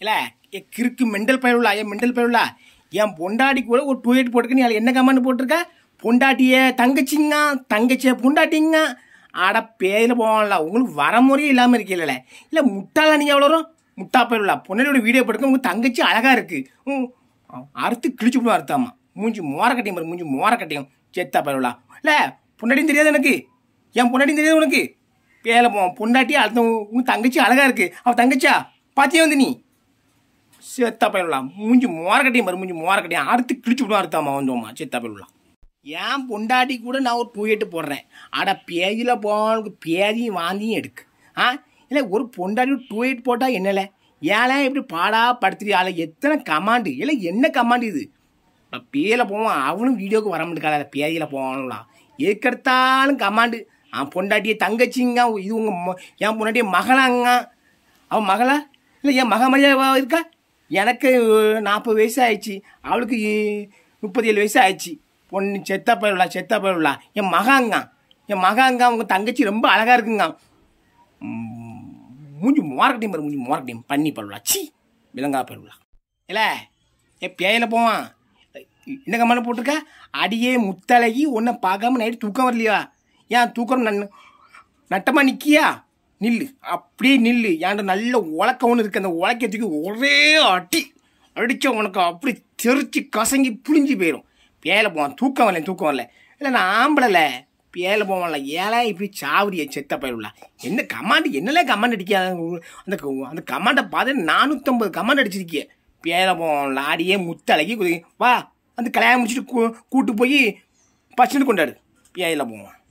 இல்லை ஏ கிறுக்கு மெண்டல் பயவுலா ஏன் மெண்டல் பயவுலா என் பொண்டாட்டி கூட ஒரு டூ எயிட் போட்டுக்க நீ அதில் என்ன கமெண்ட் போட்டிருக்க பொண்டாட்டிய தங்கச்சிங்க தங்கச்சிய பொண்டாட்டிங்க ஆட பேயில போவான்ல உங்களுக்கு வரமுறையே இல்லாமல் இருக்கீங்களே இல்லை முட்டாளா நீங்கள் எவ்வளோ வரும் முட்டா பயவுலா பொண்ணோட வீடியோ போட்டுக்க உங்கள் தங்கச்சி அழகாக இருக்கு ம், அறுத்து கிழிச்சு விடுவோம் அறுத்தாமா மூஞ்சி மோரக்கட்டையும் பாரு மூஞ்சி மோரக்கட்டையும் செத்தா பயவுலா இல்லை பொண்டாட்டியும் தெரியாது எனக்கு என் பொண்டாட்டியும் தெரியாது உனக்கு பேல போவான் பொண்டாட்டி அடுத்த உன் தங்கச்சி அழகா இருக்கு அவ தங்கச்சியா பாத்தியா வந்து நீ செத்தா பயிரலாம் மூஞ்சி மோரக்கட்டையும் பாரு மூஞ்சி மோரக்கட்டையும் அறுத்து கிழிச்சு விடுவோம் அறுத்தாமா வந்தோமா செத்தா பயிரலாம் ஏன் பொண்டாட்டி கூட நான் ஒரு டூ எட்டு போடுறேன் அட பேஜில் போனவனுக்கு பேதியும் வாந்தியும் எடுக்கு ஆ இல்லை ஒரு பொண்டாட்டி டூ எயிட் போட்டால் என்னல ஏழை இப்படி பாடா படுத்துட்டு ஆளை எத்தனை கமாண்டு இல்லை என்ன கமாண்டு இது பேயில போவான் அவனும் வீடியோக்கு வர மாட்டேங்காத பேதியில் போவானுலாம் எதுக்கெடுத்தாலும் கமாண்டு அவன் பொண்டாட்டிய தங்கச்சிங்க இது உங்கள் என் பொண்டாட்டிய மகளாங்க அவன் மகளா இல்லை என் மக மாதிரியா இருக்கா எனக்கு நாற்பது வயசு ஆயிடுச்சு அவளுக்கு முப்பத்தி ஏழு வயசு ஆயிடுச்சு பொண்ணு செத்தா போயிடலா செத்தா போயிடலா என் மகாங்க என் மகாங்க அவங்க தங்கச்சி ரொம்ப அழகாக இருக்குங்க ம், மூஞ்சி மோரக்கட்டையும் பாரு மூஞ்சி மோரக்கட்டையும் பண்ணி போயிடலாம் சி விலங்கா போயிடலாம் இல்லை ஏ பேயில போவான் என்ன கம்மான போட்டிருக்க அடியே முத்தழகி உன்னை பார்க்காம நைட்டு தூக்கம் வரலையா ஏன் தூக்கம் நன் நட்டமாக நிற்கியா நில்லு அப்படியே நில்லு ஏன்டா நல்ல உலக்க ஒன்று இருக்கு அந்த உலக்கத்துக்கு ஒரே அடி அடிச்ச உனக்கு அப்படி தெரிச்சு கசங்கி புளிஞ்சு போயிடும் பேல போவான் தூக்கம் வரல தூக்கம் வரல இல்லை நான் ஆம்பளல பேல போவான்ல ஏழை இப்படி சாவடிய செத்த பயிலுல என்ன கமாண்டு என்னெல்லாம் கமாண்ட் அடிக்காத அந்த அந்த கமாண்டை பார்த்து நானூற்றம்பது கமாண்ட் அடிச்சிருக்கிய பேல போவான்ல ஆடியே முத்தழகி குதி வா வந்து கல்யாணம் முடிச்சுட்டு கூ- கூட்டு போய் பச்சுன்னு கொண்டாடு பேயில போவான்